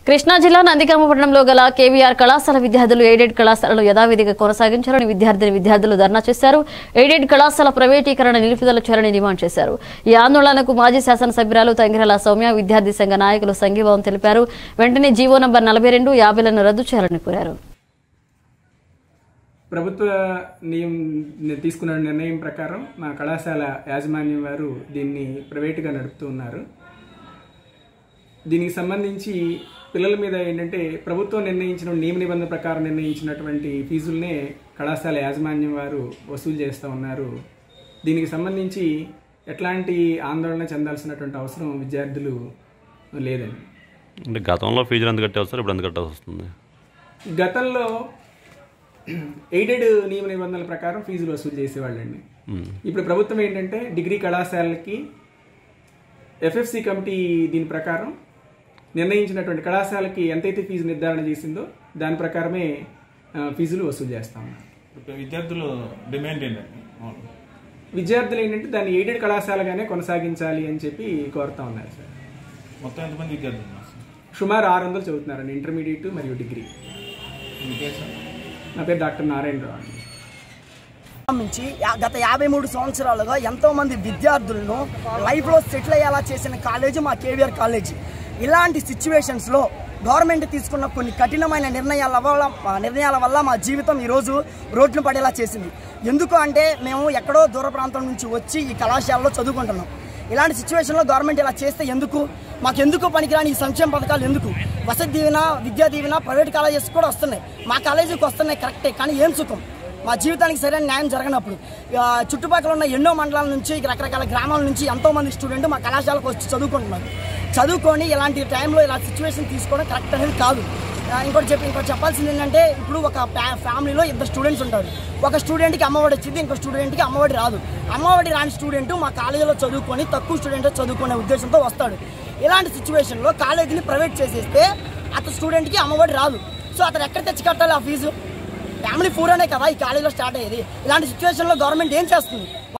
కృష్ణా జిల్లా నందిగామపట్నంలో గల కేవీఆర్ కళాశాల విద్యార్థులు ఎయిడెడ్ కళాశాలను యథావిధిగా కొనసాగించాలని విద్యార్థిని విద్యార్థులు ధర్నా చేశారు ఎయిడెడ్ కళాశాల ప్రైవేటీకరణ నిలుపుదల చేయాలని డిమాండ్ చేశారు ఈ ఆందోళనకు మాజీ శాసనసభ్యురాలు తంగిరల సౌమ్య విద్యార్థి సంఘ నాయకులు సంఘీభావం తెలిపారు వెంటనే జీవో నంబర్ నలభై రెండు యాభైలను రద్దు చేయాలని కోరారు ప్రభుత్వ నియం తీసుకున్న నిర్ణయం ప్రకారం మా కళాశాల యాజమాన్యం వారు దీన్ని ప్రైవేటుగా నడుపుతూ ఉన్నారు దీనికి సంబంధించి పిల్లల మీద ఏంటంటే ప్రభుత్వం నిర్ణయించిన నియమ నిబంధన ప్రకారం నిర్ణయించినటువంటి ఫీజులనే కళాశాల యాజమాన్యం వారు వసూలు చేస్తూ ఉన్నారు దీనికి సంబంధించి ఎట్లాంటి ఆందోళన చెందాల్సినటువంటి అవసరం విద్యార్థులు లేదండి అంటే గతంలో ఫీజులు ఎంత కట్టాల్సి వస్తారు ఇప్పుడు ఎంత కట్టాల్సి వస్తుంది గతంలో ఎయిడెడ్ నియమ నిబంధనల ప్రకారం ఫీజులు వసూలు చేసేవాళ్ళండి మ్మ్. ఇప్పుడు ప్రభుత్వం ఏంటంటే డిగ్రీ కళాశాలకి ఎఫ్ఎఫ్సి కమిటీ దీని ప్రకారం నిర్ణయించినటువంటి కళాశాలకి ఎంతైతే ఫీజు నిర్ధారణ చేసిందో దాని ప్రకారమే ఆ, ఫీజులు వసూలు చేస్తా ఉన్నారు ఇప్పుడు విద్యార్థులు డిమాండ్ ఏంటండి అవును. విద్యార్థులు ఏంటంటే దాన్ని ఎయిడెడ్ కళాశాలగానే కొనసాగించాలి అని చెప్పి కోరుతా ఉన్నారు సార్ మొత్తం ఎంతమంది విద్యార్థులు ఉన్నారు సార్? సుమారు ఆరు వందలు చదువుతున్నారండి ఇంటర్మీడియట్ మరియు డిగ్రీ మీ పేరు సార్ నా పేరు డాక్టర్ నారాయణరావు అండి నుంచి యా- గత యాభై మూడు సంవత్సరాలుగా ఎంతో మంది విద్యార్థులను లైఫ్లో సెటిల్ అయ్యేలా చేసిన కాలేజీ మా కేవీఆర్ కాలేజీ ఇలాంటి సిచ్యువేషన్స్లో గవర్నమెంట్ తీసుకున్న కొన్ని కఠినమైన నిర్ణయాల వల్ల ఆ నిర్ణయాల వల్ల మా జీవితం ఈరోజు రోడ్లు పడేలా చేసింది ఎందుకు అంటే మేము ఎక్కడో దూర ప్రాంతం నుంచి వచ్చి ఈ కళాశాలలో చదువుకుంటున్నాం ఇలాంటి సిచ్యువేషన్లో గవర్నమెంట్ ఇలా చేస్తే ఎందుకు మాకు ఎందుకు పనికిరాని ఈ సంక్షేమ పథకాలు ఎందుకు వసతి దీవెన విద్యా దీవెన ప్రైవేట్ కాలేజెస్ కూడా వస్తున్నాయి మా కాలేజీకి వస్తున్నాయి కరెక్టే కానీ ఏం సుఖం మా జీవితానికి సరైన న్యాయం జరగనప్పుడు ఆ, చుట్టుపక్కల ఉన్న ఎన్నో మండలాల నుంచి రకరకాల గ్రామాల నుంచి ఎంతో మంది స్టూడెంట్ మా కళాశాలకు వచ్చి చదువుకుంటున్నారు చదువుకొని ఇలాంటి టైంలో ఇలా సిచ్యువేషన్ తీసుకోవడం కరెక్ట్ అనేది కాదు ఆ, ఇంకోటి చెప్పి ఇంకోటి చెప్పాల్సింది ఏంటంటే ఇప్పుడు ఒక ఫ్యా- ఫ్యామిలీలో ఇద్దరు స్టూడెంట్స్ ఉంటారు ఒక స్టూడెంట్కి అమ్మఒడి వచ్చింది ఇంకో స్టూడెంట్కి అమ్మఒడి రాదు అమ్మఒడి రాని స్టూడెంట్ మా కాలేజీలో చదువుకొని తక్కువ స్టూడెంట్ చదువుకునే ఉద్దేశంతో వస్తాడు ఇలాంటి సిచ్యువేషన్లో కాలేజీని ప్రైవేట్ చేసేస్తే అతను స్టూడెంట్కి అమ్మఒడి రాదు సో అతను ఎక్కడ తెచ్చి కట్టాలి ఆ ఫీజు ఫ్యామిలీ పూర్ అనే కదా ఈ కాలేజీలో స్టార్ట్ అయ్యేది ఇలాంటి సిచ్యువేషన్లో గవర్నమెంట్ ఏం చేస్తుంది